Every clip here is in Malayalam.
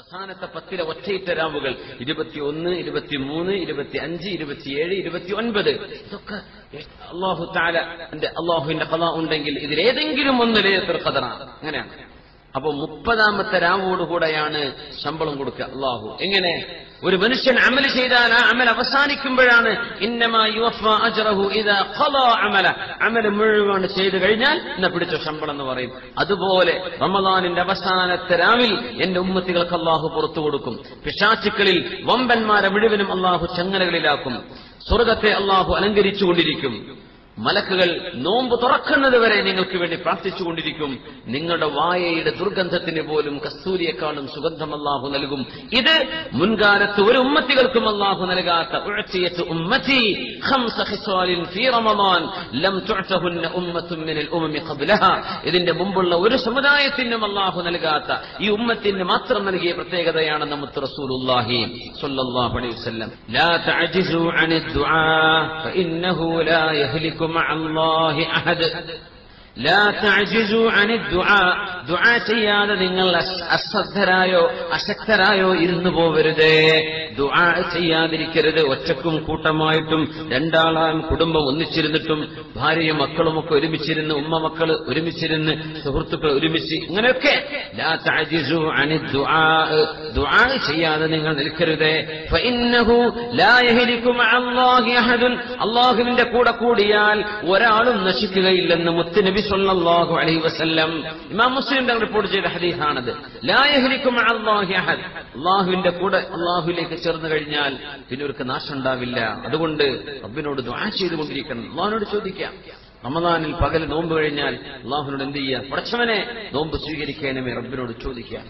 അവസാനത്തെ പത്തിലെ ഒറ്റയിട്ട രാവുകൾ ഇരുപത്തിയൊന്ന് ഇരുപത്തിമൂന്ന് ഇരുപത്തി അഞ്ച് ഇരുപത്തിയേഴ് ഇരുപത്തി ഒൻപത് ഇതൊക്കെ അള്ളാഹു താല അള്ളാഹുവിന്റെ കഥ ഉണ്ടെങ്കിൽ ഇതിലേതെങ്കിലും ഒന്ന് ലേത്ര കഥറാണ് അങ്ങനെയാണ് അപ്പൊ മുപ്പതാമത്തെ രാവോടുകൂടെയാണ് ശമ്പളം കൊടുക്കുക അള്ളാഹു എങ്ങനെ ഒരു മനുഷ്യൻ അമൽ ചെയ്താൽ ആ അമൽ അവസാനിക്കുമ്പോഴാണ് ഇന്നമാ യുവഫ അജ്റഹു ഇദാ ഖളാ അമല അമൽ മുഴുവൻ ചെയ്തു കഴിഞ്ഞാൽ എന്നെ പിടിച്ച ശമ്പളം എന്ന് പറയും അതുപോലെ റമദാനിന്റെ അവസാനത്തെ രാവിൽ എന്റെ ഉമ്മത്തികൾക്ക് അള്ളാഹു പുറത്തു കൊടുക്കും പിശാചുക്കളിൽ വമ്പന്മാരെ മുഴുവനും അള്ളാഹു ചങ്ങലകളിലാക്കും സ്വർഗത്തെ അള്ളാഹു അലങ്കരിച്ചുകൊണ്ടിരിക്കും മലക്കുകൾ നോമ്പ് തുറക്കുന്നത് വരെ നിങ്ങൾക്ക് വേണ്ടി പ്രാർത്ഥിച്ചുകൊണ്ടിരിക്കും നിങ്ങളുടെ വായയുടെ ദുർഗന്ധത്തിന് പോലും കസ്തൂരിയെക്കാളും സുഗന്ധം അള്ളാഹു നൽകും ഇത് മുൻകാലത്ത് ഒരു ഉമ്മത്തികൾക്കും അള്ളാഹു നൽകാത്ത ഉഴച്ചിയത്ത് ഉമ്മത്തി ഖംസ ഖിസ്വാലിൻ ഫീ റമദാൻ ലം തുഅതഹുന്ന ഉമ്മത്തും മിനൽ ഉമമി ഖബ്ലഹ ഇതിന്റെ മുമ്പുള്ള ഒരു സമുദായത്തിനും അള്ളാഹു നൽകാത്ത ഈ ഉമ്മത്തിന് മാത്രം നൽകിയ പ്രത്യേകതയാണ് നമുക്ക് റസൂലുള്ളാഹി സ്വല്ലല്ലാഹു അലൈഹി വസല്ലം ലാ തഅജിസു അനി ദുആ ഫഇന്നഹു ലാ യഹ്ലികു مع الله أحد لا تعجزوا عن الدعاء ദുആ ചെയ്യാതെ നിങ്ങൾ അശ്- അശ്രദ്ധരായോ അശക്തരായോ ഇരുന്നു പോവരുതേ ദുആ ചെയ്യാതിരിക്കരുത് ഒറ്റക്കും കൂട്ടമായിട്ടും രണ്ടാളാം കുടുംബം ഒന്നിച്ചിരുന്നിട്ടും ഭാര്യയും മക്കളും ഒക്കെ ഒരുമിച്ചിരുന്ന് ഉമ്മ മക്കള് ഒരുമിച്ചിരുന്ന് സുഹൃത്തുക്കൾ ഒരുമിച്ച് ഇങ്ങനെയൊക്കെ ലാ തഅജിസു അനി ദുആ ദുആ ചെയ്യാതെ നിങ്ങൾ നിൽക്കരുതേ ഫഇന്നഹു ലാ യഹ്ലികു മഅല്ലാഹി അഹദുൻ അല്ലാഹുവിന്റെ കൂടെ കൂടിയാൽ ഒരാളും നശിക്കുകയില്ലെന്ന് മുത്തുനബി സല്ലല്ലാഹു അലൈഹി വസല്ലം ഇമാം മുസ്ലിം തങ്ങൾ റിപ്പോർട്ട് ചെയ്ത ഹദീസാണത് ലാ യഹ്ലികു മഅല്ലാഹി അഹദ് അല്ലാഹുവിന്റെ കൂടെ അല്ലാഹുവിലേക്ക് ചേർന്ന് കഴിഞ്ഞാൽ പിന്നെ അവർക്ക് നാശം ഉണ്ടാവില്ല അതുകൊണ്ട് റബ്ബിനോട് ദുആ ചെയ്തുകൊണ്ടിരിക്കണം അള്ളാഹിനോട് ചോദിക്കാം റമദാനിൽ പകൽ നോമ്പ് കഴിഞ്ഞാൽ അള്ളാഹുവിനോട് എന്ത് ചെയ്യുക പടച്ചവനെ നോമ്പ് സ്വീകരിക്കാനുമേ റബ്ബിനോട് ചോദിക്കാം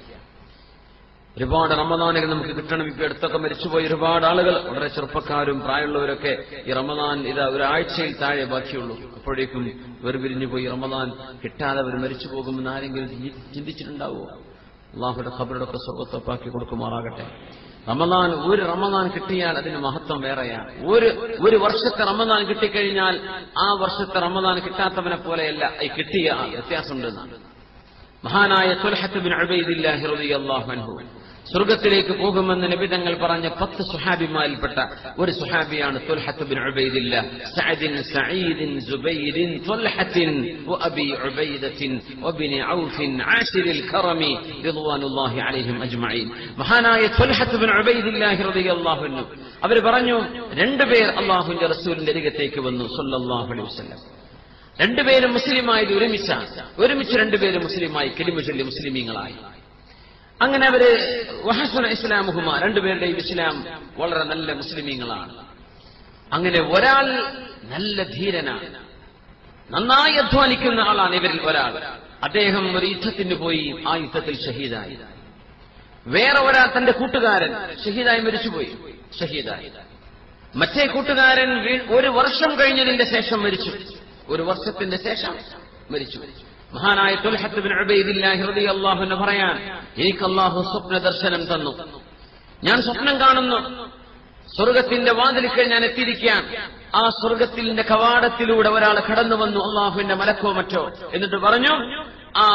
ഒരുപാട് റമദാനുകൾ നമുക്ക് കിട്ടണം ഇപ്പൊ അടുത്തൊക്കെ മരിച്ചുപോയ ഒരുപാട് ആളുകൾ വളരെ ചെറുപ്പക്കാരും പ്രായമുള്ളവരൊക്കെ ഈ റമദാൻ ഇതാ ഒരാഴ്ചയിൽ താഴെ ബാക്കിയുള്ളൂ അപ്പോഴേക്കും വേർപിരിഞ്ഞു പോയി റമദാൻ കിട്ടാതെ അവർ മരിച്ചു പോകുമെന്ന് ആരെങ്കിലും ചി- ചിന്തിച്ചിട്ടുണ്ടാവുമോ അള്ളാഹുയുടെ ഖബറുടെ സ്വർഗത്തൊപ്പാക്കി കൊടുക്കുമാറാകട്ടെ റമദാൻ ഒരു റമദാൻ കിട്ടിയാൽ അതിന് മഹത്വം വേറെയാണ് ഒരു ഒരു വർഷത്തെ റമദാൻ കിട്ടിക്കഴിഞ്ഞാൽ ആ വർഷത്തെ റമദാൻ കിട്ടാത്തവനെ പോലെയല്ല ഈ കിട്ടിയ ആ വ്യത്യാസമുണ്ടെന്നാണ് മഹാനായ തുൽഹത്ത് ബിൻ ഉബൈദില്ലാഹി റളിയല്ലാഹു അൻഹു സ്വർഗത്തിലേക്ക് പോകുമെന്ന് നബിതങ്ങൾ പറഞ്ഞ പത്ത് സുഹാബിമാരിൽപ്പെട്ട ഒരു സുഹാബിയാണ് തുൽഹത്ത് ബിൻ ഉബൈദില്ല സഅദിൻ സഈദിൻ സുബൈരിൻ തുൽഹത്തിൻ വഅബി ഉബൈദത്തിൻ വബിൻ ഔഫിൻ ആശിരിൽ കറമി റിദ്വാനുല്ലാഹി അലൈഹിം അജ്മഈൻ മഹാനായ തുൽഹത്ത് ബിൻ ഉബൈദില്ലാഹി റളിയല്ലാഹു അൻഹു അവർ പറഞ്ഞു രണ്ടുപേർ അല്ലാഹുവിന്റെ റസൂലിന്റെ അരികത്തേക്ക് വന്നു സല്ലല്ലാഹു അലൈഹി വസല്ലം രണ്ടുപേരും മുസ്ലിമായത് ഒരുമിച്ചാണ് ഒരുമിച്ച് രണ്ടുപേരും മുസ്ലിമായി കെലിമ ചൊല്ലി മുസ്ലിമീങ്ങളായി അങ്ങനെ അവര് വഹസുന ഇസ്ലാമുഹുമ രണ്ടുപേരുടെയും ഇസ്ലാം വളരെ നല്ല മുസ്ലിമീങ്ങളാണ് അങ്ങനെ ഒരാൾ നല്ല ധീരനാണ് നന്നായി അധ്വാനിക്കുന്ന ആളാണ് ഇവരിൽ ഒരാൾ അദ്ദേഹം ഒരു യുദ്ധത്തിന് പോയി ആ യുദ്ധത്തിൽ ഷഹീദായി വേറെ ഒരാൾ തന്റെ കൂട്ടുകാരൻ ഷഹീദായി മരിച്ചുപോയി ഷഹീദായി മറ്റേ കൂട്ടുകാരൻ വീ- ഒരു വർഷം കഴിഞ്ഞതിന്റെ ശേഷം മരിച്ചു ഒരു വർഷത്തിന്റെ ശേഷം മരിച്ചു മഹാനായ തുൽഹത്ത് ബിൻ ഉബൈദില്ലാഹി റളിയല്ലാഹു അൻഹു പറയാൻ എനിക്ക് അല്ലാഹു സ്വപ്ന ദർശനം തന്നു ഞാൻ സ്വപ്നം കാണുന്നു സ്വർഗത്തിന്റെ വാതിലിക്കൽ ഞാൻ എത്തിയിരിക്കാൻ ആ സ്വർഗത്തിന്റെ കവാടത്തിലൂടെ ഒരാൾ കടന്നു വന്നു അള്ളാഹുവിന്റെ മലക്കോ മറ്റോ എന്നിട്ട് പറഞ്ഞു ആ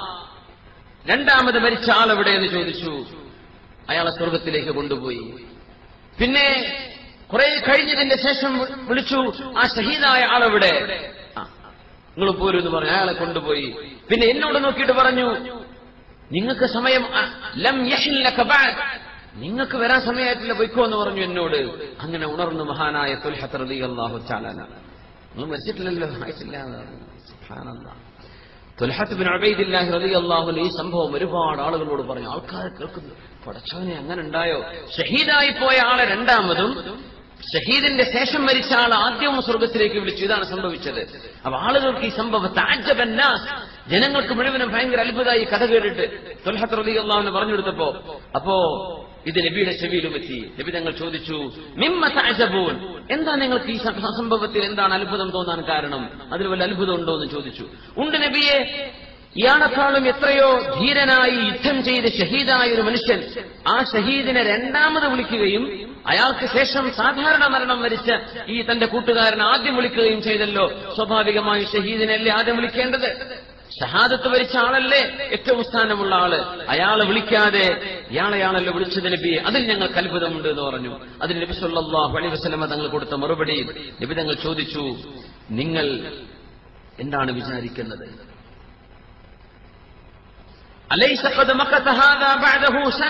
രണ്ടാമത് മരിച്ച ആളെവിടെ എന്ന് ചോദിച്ചു അയാളെ സ്വർഗത്തിലേക്ക് കൊണ്ടുപോയി പിന്നെ കുറെ കഴിഞ്ഞതിന്റെ ശേഷം വി- വിളിച്ചു ആ ഷഹീദായ ആളെവിടെ ആ, നിങ്ങൾ പോരൂ എന്ന് പറഞ്ഞു അയാളെ കൊണ്ടുപോയി പിന്നെ എന്നോട് നോക്കിയിട്ട് പറഞ്ഞു നിങ്ങൾക്ക് സമയം ആ, ലം യഹിൽ ലക ബഅദ്. നിങ്ങൾക്ക് വരാൻ സമയമായിട്ടില്ല പൊയ്ക്കോ എന്ന് പറഞ്ഞു എന്നോട് അങ്ങനെ ഉണർന്നു മഹാനായ തുൽഹത്ത് റളിയല്ലാഹു തആല നിങ്ങൾ മരിച്ചിട്ടില്ലല്ലോ ആയിട്ടില്ല സുബ്ഹാനല്ലാഹ് തുൽഹത്ത് ബിൻ ഉബൈദില്ലാഹി റളിയല്ലാഹു അൻഹു ഈ സംഭവം ഒരുപാട് ആളുകളോട് പറഞ്ഞു ആൾക്കാർ കേൾക്കുന്നു പടച്ചവനെ അങ്ങനെ ഉണ്ടായോ ഷഹീദായി പോയ ആളെ രണ്ടാമതും ഷഹീദിന്റെ ശേഷം മരിച്ച ആൾ ആദ്യവും സ്വർഗത്തിലേക്ക് വിളിച്ചു ഇതാണ് സംഭവിച്ചത് അപ്പൊ ആളുകൾക്ക് ഈ സംഭവം താജബന്നാസ് ജനങ്ങൾക്ക് മുഴുവനും ഭയങ്കര അത്ഭുതമായി കഥ കേട്ടിട്ട് തുൽഹത്ത് റളിയല്ലാഹു പറഞ്ഞു കൊടുത്തപ്പോ അപ്പോ ഇത് നബിയുടെ ചെവിയിലും എത്തി നബി തങ്ങൾ ചോദിച്ചു മിമ്മ തഅജബൂൻ എന്താ നിങ്ങൾക്ക് ഈ സം- സംഭവത്തിൽ എന്താണ് അത്ഭുതം തോന്നാൻ കാരണം അതിൽ വല്ല അത്ഭുതം ഉണ്ടോ എന്ന് ചോദിച്ചു ഉണ്ട് നബിയെ ഇയാളെക്കാളും എത്രയോ ധീരനായി യുദ്ധം ചെയ്ത് ഷഹീദായ ഒരു മനുഷ്യൻ ആ ഷഹീദിനെ രണ്ടാമത് വിളിക്കുകയും അയാൾക്ക് ശേഷം സാധാരണ മരണം വരിച്ച ഈ തന്റെ കൂട്ടുകാരൻ ആദ്യം വിളിക്കുകയും ചെയ്തല്ലോ സ്വാഭാവികമായും ഷഹീദിനല്ലേ ആദ്യം വിളിക്കേണ്ടത് ഷഹാദത്ത് വരിച്ച ആളല്ലേ ഏറ്റവും സ്ഥാനമുള്ള ആള് അയാളെ വിളിക്കാതെ ഇയാളെയാണല്ലോ വിളിച്ചത് നബി അതിൽ ഞങ്ങൾക്ക് അത്ഭുതമുണ്ട് എന്ന് പറഞ്ഞു അതിന് നബി സല്ലല്ലാഹു അലൈഹി വസല്ലമ തങ്ങൾ കൊടുത്ത മറുപടി നബി തങ്ങൾ ചോദിച്ചു നിങ്ങൾ എന്താണ് വിചാരിക്കുന്നത് അലൈസ ഖദ് മഖത ഹാദാ ബഅദഹു സന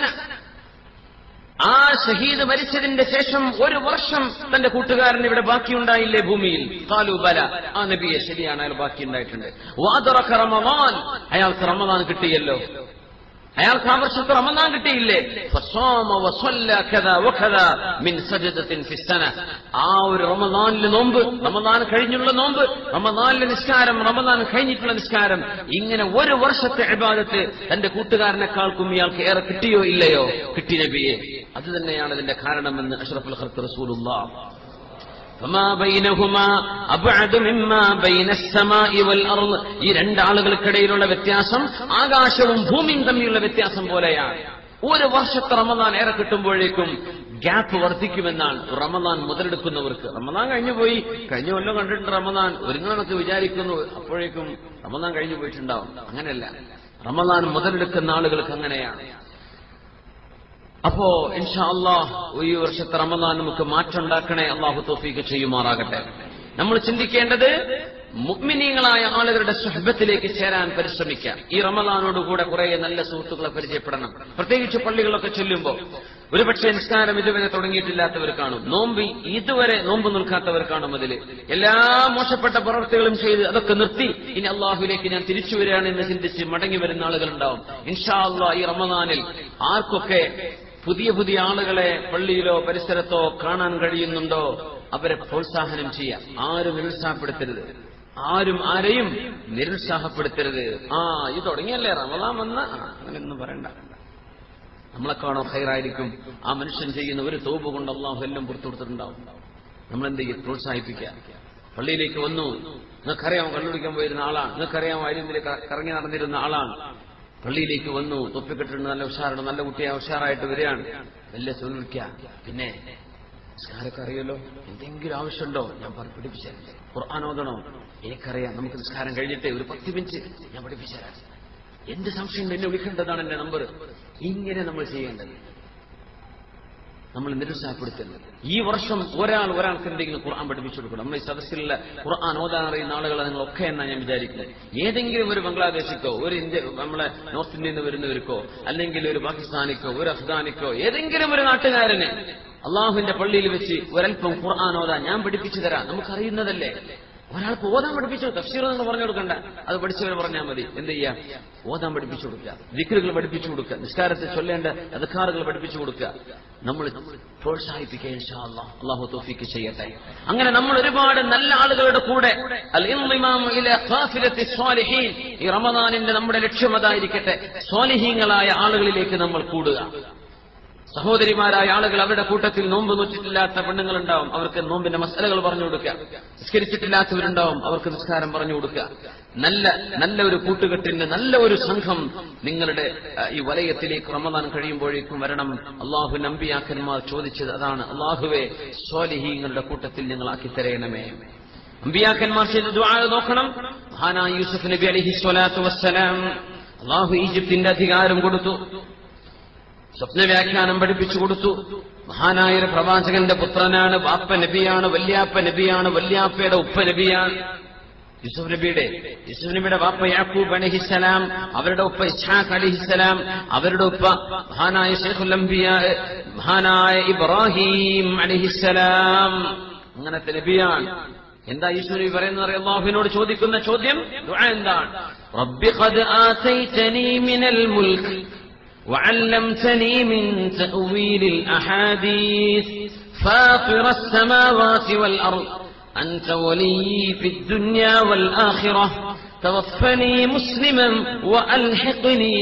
ആ ഷഹീദ് മരിച്ചതിന്റെ ശേഷം ഒരു വർഷം തന്റെ കൂട്ടുകാരൻ ഇവിടെ ബാക്കിയുണ്ടായില്ലേ ഭൂമിയിൽ കാലു ബല ആ നബിയെ ശരിയാണ് അയാൾ ബാക്കിയുണ്ടായിട്ടുണ്ട് വാദറക്ക റമദാൻ അയാൾക്ക് റമദാൻ കിട്ടിയല്ലോ അയാൾക്ക് ആ വർഷത്തെ റമദാൻ കിട്ടിയില്ലേ ഫസ്വാമ വസ്വല്ല കദ വകദ മിൻ സജദത്തിൻ ഫിസ്സന ആ ഒരു റമദാനിലെ നോമ്പ് റമദാൻ കഴിഞ്ഞുള്ള നോമ്പ് റമദാനിലെ നിസ്കാരം റമദാൻ കഴിഞ്ഞിട്ടുള്ള നിസ്കാരം ഇങ്ങനെ ഒരു വർഷത്തെ ഇബാദത്ത് തന്റെ കൂട്ടുകാരനെക്കാൾക്കും ഇയാൾക്ക് ഏറെ കിട്ടിയോ ഇല്ലയോ കിട്ടി നബിയെ അത് തന്നെയാണ് ഇതിന്റെ കാരണമെന്ന് അഷ്റഫുൽ ഖൽഖ് റസൂലുള്ളാഹ് فما بينهما أبعد مما بين السماء والأرض ഈ രണ്ടാളുകൾക്കിടയിലുള്ള വ്യത്യാസം ആകാശവും ഭൂമിയും തമ്മിലുള്ള വ്യത്യാസം പോലെയാണ് ഒരു വർഷത്തെ റമദാൻ ഏറെ കിട്ടുമ്പോഴേക്കും ഗ്യാപ്പ് വർദ്ധിക്കുമെന്നാണ് റമദാൻ മുതലെടുക്കുന്നവർക്ക് റമദാൻ കഴിഞ്ഞു പോയി കഴിഞ്ഞ കൊല്ലം കണ്ടിട്ടുണ്ട് റമദാൻ ഒരുങ്ങണമെന്നൊക്കെ വിചാരിക്കുന്നു അപ്പോഴേക്കും റമദാൻ കഴിഞ്ഞു പോയിട്ടുണ്ടാവും അങ്ങനെയല്ല റമദാൻ മുതലെടുക്കുന്ന ആളുകൾക്ക് അങ്ങനെയാണ് അപ്പോ ഇൻഷാ അള്ളാഹ് ഈ വർഷത്തെ റമദാൻ നമുക്ക് മാറ്റമുണ്ടാക്കണേ അള്ളാഹു തോഫീക്ക് ചെയ്യുമാറാകട്ടെ നമ്മൾ ചിന്തിക്കേണ്ടത് മുഗ്മിനീങ്ങളായ ആളുകളുടെ സുഹബത്തിലേക്ക് ചേരാൻ പരിശ്രമിക്കാം ഈ റമദാനോടുകൂടെ കുറെ നല്ല സുഹൃത്തുക്കളെ പരിചയപ്പെടണം പ്രത്യേകിച്ച് പള്ളികളൊക്കെ ചൊല്ലുമ്പോൾ ഒരുപക്ഷെ നിസ്കാരം ഇതുവരെ തുടങ്ങിയിട്ടില്ലാത്തവർ കാണും നോമ്പ് ഇതുവരെ നോമ്പ് നിൽക്കാത്തവർ കാണും അതിൽ എല്ലാ മോശപ്പെട്ട പ്രവർത്തികളും ചെയ്ത് അതൊക്കെ നിർത്തി ഇനി അള്ളാഹുലേക്ക് ഞാൻ തിരിച്ചു വരികയാണ് എന്ന് ചിന്തിച്ച് മടങ്ങി വരുന്ന ആളുകളുണ്ടാവും ഇൻഷാ അള്ളാഹ് ഈ റമദാനിൽ ആർക്കൊക്കെ പുതിയ പുതിയ ആളുകളെ പള്ളിയിലോ പരിസരത്തോ കാണാൻ കഴിയുന്നുണ്ടോ അവരെ പ്രോത്സാഹനം ചെയ്യാം ആരും നിരുത്സാഹപ്പെടുത്തരുത് ആരും ആരെയും നിരുത്സാഹപ്പെടുത്തരുത് ആ ഇത് തുടങ്ങിയല്ലേ റമദാൻ വന്ന ആ, അങ്ങനെയൊന്നും പറയണ്ട നമ്മളെക്കാണോ ഹൈറായിരിക്കും ആ മനുഷ്യൻ ചെയ്യുന്ന ഒരു തോപ്പ് കൊണ്ട് അള്ളാഹു എല്ലാം പുറത്തു കൊടുത്തിട്ടുണ്ടാവും നമ്മൾ എന്ത് ചെയ്യും പ്രോത്സാഹിപ്പിക്കുക പള്ളിയിലേക്ക് വന്നു നിങ്ങൾക്കറിയാം കണ്ണുപിടിക്കാൻ പോയിരുന്ന ആളാണ് നിങ്ങൾക്കറിയാം അരിമ്പിൽ കറങ്ങി നടന്നിരുന്ന ആളാണ് പള്ളിയിലേക്ക് വന്നു തൊപ്പിക്കെട്ടിട്ട് നല്ല ഉഷാറാണ് നല്ല കുട്ടിയെ ഉഷാറായിട്ട് വരികയാണ് വലിയ സുഖിക്കുക പിന്നെ നിസ്കാരമൊക്കെ അറിയല്ലോ എന്തെങ്കിലും ആവശ്യമുണ്ടോ ഞാൻ പറഞ്ഞു പഠിപ്പിച്ചുതരാം ഖുർആൻ ഓതണോ എനിക്കറിയാം നമുക്ക് നിസ്കാരം കഴിഞ്ഞിട്ട് ഒരു പത്ത് മിനിറ്റ് ഞാൻ പഠിപ്പിച്ചുതരാം എന്ത് സംശയം എന്നെ വിളിക്കേണ്ടതാണ് എന്റെ നമ്പർ ഇങ്ങനെ നമ്മൾ ചെയ്യേണ്ടത് നമ്മൾ നിരുത്സാഹപ്പെടുത്തരുത് ഈ വർഷം ഒരാൾ ഒരാൾക്ക് എന്തെങ്കിലും ഖുർആൻ പഠിപ്പിച്ചു കൊടുക്കണം നമ്മൾ ഈ സദസ്സിലുള്ള ഖുർആൻ ഓതാൻ അറിയുന്ന ആളുകളെ നിങ്ങളൊക്കെ എന്നാണ് ഞാൻ വിചാരിക്കുന്നത് ഏതെങ്കിലും ഒരു ബംഗ്ലാദേശിക്കോ ഒരു ഇന്ത്യ നമ്മളെ നോർത്ത് ഇന്ത്യയിൽ നിന്ന് വരുന്നവർക്കോ അല്ലെങ്കിൽ ഒരു പാകിസ്ഥാനിക്കോ ഒരു അഫ്ഗാനിക്കോ ഏതെങ്കിലും ഒരു നാട്ടുകാരന് അള്ളാഹുവിന്റെ പള്ളിയിൽ വെച്ച് ഒരൽപ്പം ഖുർആൻ ഓതാൻ ഞാൻ പഠിപ്പിച്ചു തരാം നമുക്കറിയുന്നതല്ലേ ഒരാൾക്ക് ഓതാൻ പഠിപ്പിച്ചു തഫ്സീർ നിങ്ങൾ പറഞ്ഞു കൊടുക്കണ്ട അത് പഠിച്ചവർ പറഞ്ഞാൽ മതി എന്ത് ചെയ്യാം ഓതാൻ പഠിപ്പിച്ചു കൊടുക്കുക വിക്രുകൾ പഠിപ്പിച്ചു കൊടുക്കുക നിസ്കാരത്തിൽ ചൊല്ലേണ്ട അധികാറുകൾ പഠിപ്പിച്ചു കൊടുക്കുക നമ്മൾ പ്രോത്സാഹിപ്പിക്കുക ഇൻഷാ അല്ലാഹ്. അള്ളാഹു തോഫിക്ക് ചെയ്യട്ടെ അങ്ങനെ നമ്മൾ ഒരുപാട് നല്ല ആളുകളുടെ കൂടെ അൽ ഇൻളിമാമു ഇലാ ഖാഫിലത്തി സ്വാലിഹീൻ. ഈ റമദാനിന്റെ നമ്മുടെ ലക്ഷ്യം അതായിരിക്കട്ടെ സ്വാലിഹീങ്ങളായ ആളുകളിലേക്ക് നമ്മൾ കൂടുക സഹോദരിമാരായ ആളുകൾ അവരുടെ കൂട്ടത്തിൽ നോമ്പ് നോറ്റിട്ടില്ലാത്ത പെണ്ണുങ്ങളുണ്ടാവും അവർക്ക് നോമ്പിന്റെ മസലകൾ പറഞ്ഞു കൊടുക്കുക നിസ്കരിച്ചിട്ടില്ലാത്തവരുണ്ടാവും അവർക്ക് നിസ്കാരം പറഞ്ഞു കൊടുക്കുക നല്ല നല്ല ഒരു കൂട്ടുകെട്ടിന്റെ നല്ല ഒരു സംഘം നിങ്ങളുടെ അഹ്, ഈ വലയത്തിലേക്ക് റമദാൻ കഴിയുമ്പോഴേക്കും വരണം അള്ളാഹു നമ്പിയാക്കന്മാർ ചോദിച്ചത് അതാണ് അള്ളാഹുവെ സ്വാലിഹീങ്ങളുടെ കൂട്ടത്തിൽ ഞങ്ങളാക്കി തരയണമേ അമ്പിയാക്കന്മാർ ചെയ്ത ദുആ നോക്കണം മഹാനായ യൂസുഫ് നബി അലൈഹി സ്വലാത്തു വസ്സലാം അള്ളാഹു ഈജിപ്തിന്റെ അധികാരം കൊടുത്തു സ്വപ്ന വ്യാഖ്യാനം പഠിപ്പിച്ചു കൊടുത്തു മഹാനായ ഒരു പ്രവാചകന്റെ പുത്രനാണ് ബാപ്പ നബിയാണ് വല്യാപ്പ നബിയാണ് വല്യാപ്പയുടെ ഉപ്പ നബിയാണ് യൂസുഫ് നബിയുടെ യൂസുഫ് നബിയുടെ ബാപ്പ യാക്കൂബ് അലഹിസലാം അവരുടെ ഉപ്പ ഇസ്ഹാഖ് അലഹിസലാം അവരുടെ ഉപ്പ മഹാനായ ഷെയ്ഖുൽ അംബിയ മഹാനായ ഇബ്രാഹിം അലഹിസലാം അങ്ങനത്തെ നബിയാണ് എന്താ യൂസുഫ് നബി പറയുന്നത് അറിയാം അള്ളാഹുവിനോട് ചോദിക്കുന്ന ചോദ്യം ദുആ എന്താണ് റബ്ബി ഖദ് ആതൈതനി മിനൽ മുൽക്ക് وعلمتني من تأويل الأحاديث فاطر السماوات والأرض أنت ولي في الدنيا والآخرة توفني مسلما وألحقني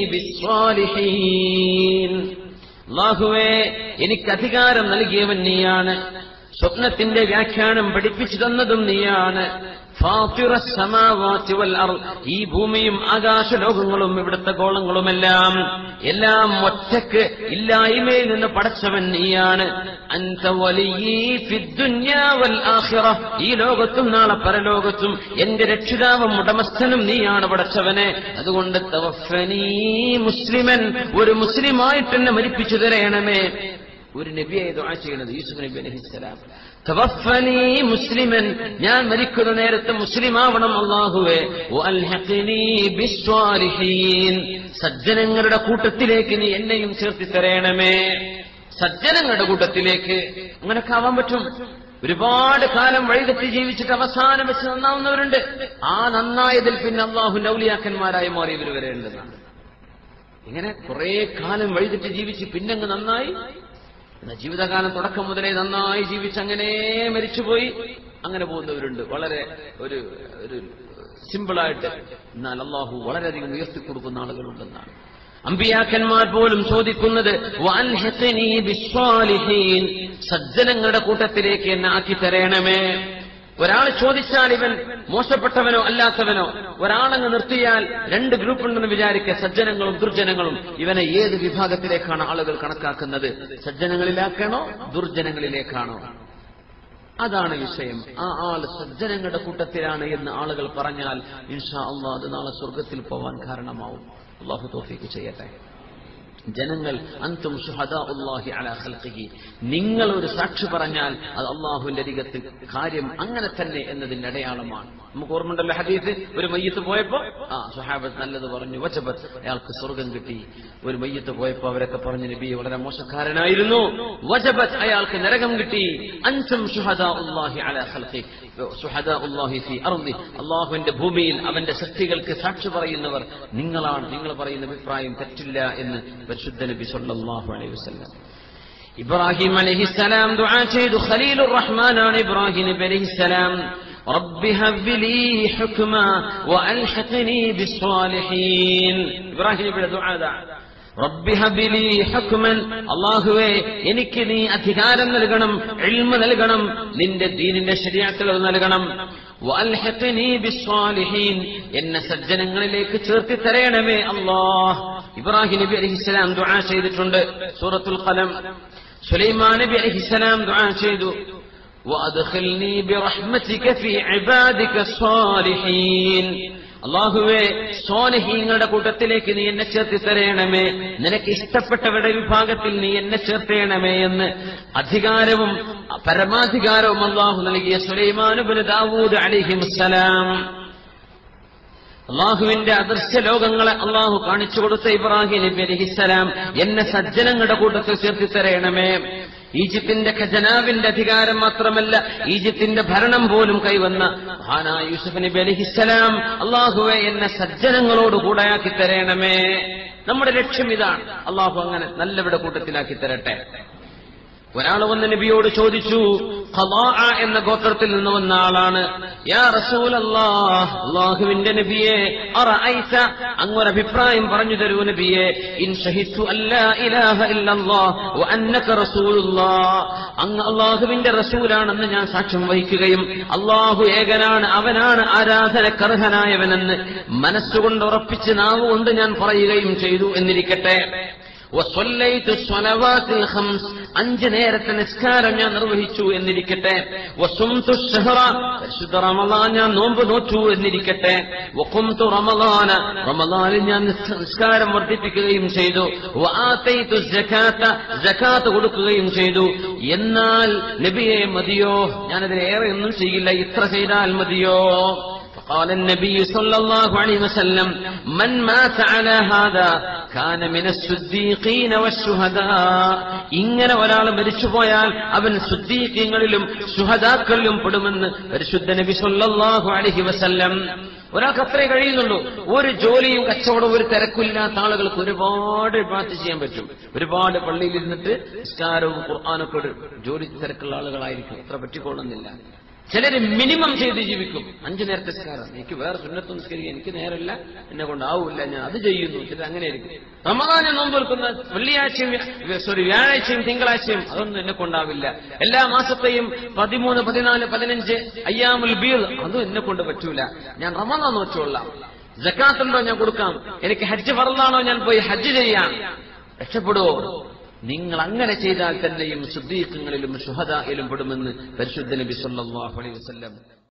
بالصالحين അള്ളാഹുവേ എനിക്ക് അധികാരം നൽകിയവൻ നീയാണ് സ്വപ്നത്തിന്റെ വ്യാഖ്യാനം പഠിപ്പിച്ചു തന്നതും നീയാണ് ഫാത്തിറ സമാവാതി വൽ അർള്. ഈ ഭൂമിയും ആകാശലോകങ്ങളും ഇവിടുത്തെ ഗോളങ്ങളുമെല്ലാം എല്ലാം ഒറ്റക്ക് ഇല്ലായ്മയിൽ നിന്ന് പടച്ചവൻ നീയാണ് അൻത വലിയീ ഫിദ്ദുന്യാ വൽ ആഖിറ. ഈ ലോകത്തും നാളെ പരലോകത്തും എന്റെ രക്ഷിതാവും ഉടമസ്ഥനും നീയാണ് പടച്ചവനെ അതുകൊണ്ട് തവഫനീ മുസ്ലിമൻ ഒരു മുസ്ലിമായിട്ട് എന്നെ മരിപ്പിച്ചു തരയണമേ ഒരു നബിയായി ദുആ ചെയ്യുന്നത് യൂസുഫ് നബി അലൈഹിസ്സലാം തവഫനി മുസ്ലിമൻ ഞാൻ മരിക്കുന്ന നേരത്ത് മുസ്ലിമാവണം അള്ളാഹുവേ വഅൽഹഖ്നി ബിസ്വാലിഹീൻ സജ്ജനങ്ങളുടെ കൂട്ടത്തിലേക്ക് നീ എന്നെയും ചേർത്തി തരയണമേ സജ്ജനങ്ങളുടെ കൂട്ടത്തിലേക്ക് അങ്ങനൊക്കെ ആവാൻ പറ്റും ഒരുപാട് കാലം വഴിതെറ്റി ജീവിച്ചിട്ട് അവസാനം വെച്ച് നന്നാവുന്നവരുണ്ട് ആ നന്നായതിൽ പിന്നെ അള്ളാഹുന്റെ ഔലിയാക്കന്മാരായി മാറിയവർ വരേണ്ടതാണ് ഇങ്ങനെ കുറെ കാലം വഴിതെറ്റി ജീവിച്ച് പിന്നങ്ങ് നന്നായി എന്നാ ജീവിതകാലം തുടക്കം മുതലേ നന്നായി ജീവിച്ച് അങ്ങനെ മരിച്ചുപോയി അങ്ങനെ പോകുന്നവരുണ്ട് വളരെ ഒരു ഒരു സിമ്പിളായിട്ട് എന്നാൽ അള്ളാഹു വളരെയധികം ഉയർത്തി കൊടുക്കുന്ന ആളുകളുണ്ടെന്നാണ് അമ്പിയാക്കന്മാർ പോലും ചോദിക്കുന്നത് "വഅൽഹിഖ്നി ബിസ്സാലിഹീൻ." സജ്ജനങ്ങളുടെ കൂട്ടത്തിലേക്ക് എന്നെ ആക്കി തരണമേ ഒരാൾ ചോദിച്ചാൽ ഇവൻ മോശപ്പെട്ടവനോ അല്ലാത്തവനോ ഒരാളങ്ങ് നിർത്തിയാൽ രണ്ട് ഗ്രൂപ്പ് ഉണ്ടെന്ന് വിചാരിക്കുക സജ്ജനങ്ങളും ദുർജനങ്ങളും ഇവനെ ഏത് വിഭാഗത്തിലേക്കാണ് ആളുകൾ കണക്കാക്കുന്നത് സജ്ജനങ്ങളിലേക്കാണോ ദുർജനങ്ങളിലേക്കാണോ അതാണ് വിഷയം ആ ആൾ സജ്ജനങ്ങളുടെ കൂട്ടത്തിലാണ് എന്ന് ആളുകൾ പറഞ്ഞാൽ ഇൻഷാ അള്ളാഹ് അത് നാളെ സ്വർഗത്തിൽ പോവാൻ കാരണമാവും അള്ളാഹു തോഫിക്ക് ചെയ്യട്ടെ ജനങ്ങൾ അന്തും ഷുഹദാ ഉല്ലാഹി അലാ ഖൽഖിഹി നിങ്ങൾ ഒരു സാക്ഷി പറഞ്ഞാൽ അത് അള്ളാഹുവിന്റെ അരികത്ത് കാര്യം അങ്ങനെ തന്നെ എന്നതിന്റെ അടയാളമാണ് നമുക്ക് ഓർമ്മയുണ്ടല്ലോ ഹദീസ് ഒരു മയ്യത്ത് പോയപ്പോ ആ സുഹാബത്ത് നല്ലത് പറഞ്ഞു വച്ചബത്ത് അയാൾക്ക് സ്വർഗം കിട്ടി ഒരു മയ്യത്ത് പോയപ്പോ അവരൊക്കെ പറഞ്ഞു നബി വളരെ മോശക്കാരനായിരുന്നു വജബത്ത് അയാൾക്ക് നരകം കിട്ടി അൻസും ഷുഹദാ ഉല്ലാഹി അലാ ഖൽഖി ഷുഹദാ ഉല്ലാഹി ഫി അർദി അള്ളാഹുവിന്റെ ഭൂമിയിൽ അവന്റെ സൃഷ്ടികൾക്ക് സാക്ഷി പറയുന്നവർ നിങ്ങളാണ് നിങ്ങൾ പറയുന്ന അഭിപ്രായം തെറ്റില്ല എന്ന് പരിശുദ്ധ നബി സല്ലല്ലാഹു അലൈഹി വസല്ലം ഇബ്രാഹിം അലൈഹിസ്സലാം ദുആ ചെയ്തു ഖലീലുർ റഹ്മാനാണ് ഇബ്രാഹിം നബി അലൈഹിസ്സലാം رب هب لي حكما وألحقني بالصالحين إبراهيم بن دعاء റബ്ബി ഹബിലി ഹുക്മൻ അള്ളാഹുവേ എനിക്ക് നീ അധികാരം നൽകണം ഇൽമ നൽകണം നിന്റെ ദീനിന്റെ ശരിയാക്കൾ നൽകണം വഅൽഹിഖ്നി ബിസ്സാലിഹീൻ എന്നെ സജ്ജനങ്ങളിലേക്ക് ചേർത്തി തരയണമേ അല്ലാഹ് ഇബ്രാഹിം നബി അലൈഹിസ്സലാം ദുആ ചെയ്തിട്ടുണ്ട് സൂറത്തുൽ ഖലം സുലൈമാൻ നബി അലൈഹിസ്സലാം ദുആ ചെയ്തു وأدخلني برحمتك في عبادك الصالحين അള്ളാഹുവേ സോനഹീങ്ങളുടെ കൂട്ടത്തിലേക്ക് നീ എന്നെ ചേർത്തി തരയണമേ നിനക്ക് ഇഷ്ടപ്പെട്ടവരുടെ വിഭാഗത്തിൽ നീ എന്നെ ചേർത്തേണമേ എന്ന് അധികാരവും പരമാധികാരവും അള്ളാഹു നൽകിയ സുലൈമാനുബിന് ദാവൂദ് അലിഹിമുസലാം അള്ളാഹുവിന്റെ അദൃശ്യ ലോകങ്ങളെ അള്ളാഹു കാണിച്ചു കൊടുത്ത ഇബ്രാഹിം നബി അലഹിസ്സലാം എന്നെ സജ്ജനങ്ങളുടെ കൂട്ടത്തിൽ ചേർത്തി തരയണമേ ഈജിപ്തിന്റെ ഖജനാവിന്റെ അധികാരം മാത്രമല്ല ഈജിപ്തിന്റെ ഭരണം പോലും കൈവന്ന മഹാനായ യൂസുഫ് നബി അലഹിസ്സലാം അള്ളാഹുവെ എന്നെ സജ്ജനങ്ങളോട് കൂടെയാക്കി തരയണമേ നമ്മുടെ ലക്ഷ്യം ഇതാണ് അള്ളാഹു അങ്ങനെ നല്ലവിടെ കൂട്ടത്തിലാക്കി തരട്ടെ ഒരാൾ വന്ന് നബിയോട് ചോദിച്ചു ഖലാഅ എന്ന ഗോത്രത്തിൽ നിന്ന് വന്ന ആളാണ് യാ റസൂൽ അള്ളാഹുവിന്റെ നബിയെ അറഅയ്ത അങ്ങൊരു അഭിപ്രായം പറഞ്ഞു തരൂ നബിയെ ഇൻ ഷഹിദ്തു അല്ലാ ഇലാഹ ഇല്ലല്ലാഹ് വ അന്നക റസൂലുള്ളാഹ് അങ്ങ് അള്ളാഹുവിന്റെ റസൂലാണെന്ന് ഞാൻ സാക്ഷ്യം വഹിക്കുകയും അള്ളാഹു ഏകനാണ് അവനാണ് ആരാധനക്കർഹനായവനെന്ന് മനസ്സുകൊണ്ട് ഉറപ്പിച്ച് നാവുകൊണ്ട് ഞാൻ പറയുകയും ചെയ്തു എന്നിരിക്കട്ടെ وصليت الصلوات الخمس അഞ്ച് നേരത്തെ നിസ്കാരം ഞാൻ നിർവഹിച്ചു എന്നിരിക്കട്ടെ വസുംതു ഷഹറ പരിശുദ്ധ റമദാൻ ഞാൻ നോമ്പ് നോറ്റു എന്നിരിക്കട്ടെ വഖുംതു റമദാന റമദാനിൽ ഞാൻ നിസ്- നിസ്കാരം വർദ്ധിപ്പിക്കുകയും ചെയ്തു വആതൈതു സകാത്ത സകാത്ത് കൊടുക്കുകയും ചെയ്തു എന്നാൽ നബിയെ മതിയോ ഞാനതിലേറെ ഒന്നും ചെയ്യില്ല ഇത്ര ചെയ്താൽ മതിയോ قال النبي صلى الله عليه وسلم من مات على هذا كان من الصديقين والشهداء ഇങ്ങനെ ഒരാൾ മരിച്ചുപോയാൽ അവൻ സുദ്ദീഖ്യങ്ങളിലും ശുഹദാക്കളിലും പെടുമെന്ന് പരിശുദ്ധ നബി സല്ലല്ലാഹു അലൈഹി വസല്ലം ഒരാൾക്ക് അത്രേ കഴിയുന്നുള്ളൂ ഒരു ജോലിയും കച്ചവടവും ഒരു തിരക്കില്ലാത്ത ആളുകൾക്ക് ഒരുപാട് പ്രാർത്ഥന ചെയ്യാൻ പറ്റും ഒരുപാട് പള്ളിയിൽ ഇരുന്നിട്ട് നിസ്കാരവും ഖുർആാനൊക്കെ ഒരു ജോലി തിരക്കുള്ള ആളുകളായിരിക്കും അത്ര പറ്റിക്കൊള്ളുന്നില്ല ചിലര് മിനിമം ചെയ്ത് ജീവിക്കും അഞ്ചു നേരത്തെ നിസ്കാരം എനിക്ക് വേറെ സുന്നത്ത് നിസ്കരിക്കാൻ എനിക്ക് നേരമില്ല എന്നെ കൊണ്ടാവില്ല ഞാൻ അത് ചെയ്യുന്നു ചിലർ അങ്ങനെ ആയിരിക്കും റമദാനെ നോമ്പ് വെക്കുന്ന വെള്ളിയാഴ്ചയും സോറി വ്യാഴാഴ്ചയും തിങ്കളാഴ്ചയും അതൊന്നും എന്നെ കൊണ്ടാവില്ല എല്ലാ മാസത്തെയും പതിമൂന്ന് പതിനാല് പതിനഞ്ച് അയ്യാമുൽ ബീർ അതും എന്നെ കൊണ്ട് പറ്റൂല ഞാൻ റമദാൻ നോച്ചോളാം ജക്കാത്തുണ്ടോ ഞാൻ കൊടുക്കാം എനിക്ക് ഹജ്ജ് ഫറലാണോ ഞാൻ പോയി ഹജ്ജ് ചെയ്യാം രക്ഷപ്പെടുവോ നിങ്ങൾ അങ്ങനെ ചെയ്താൽ തന്നെയും ശുദ്ധീകങ്ങളിലും ഷുഹദയിലും പെടുമെന്ന് പരിശുദ്ധ നബി സല്ലല്ലാഹു അലൈഹി വസല്ലം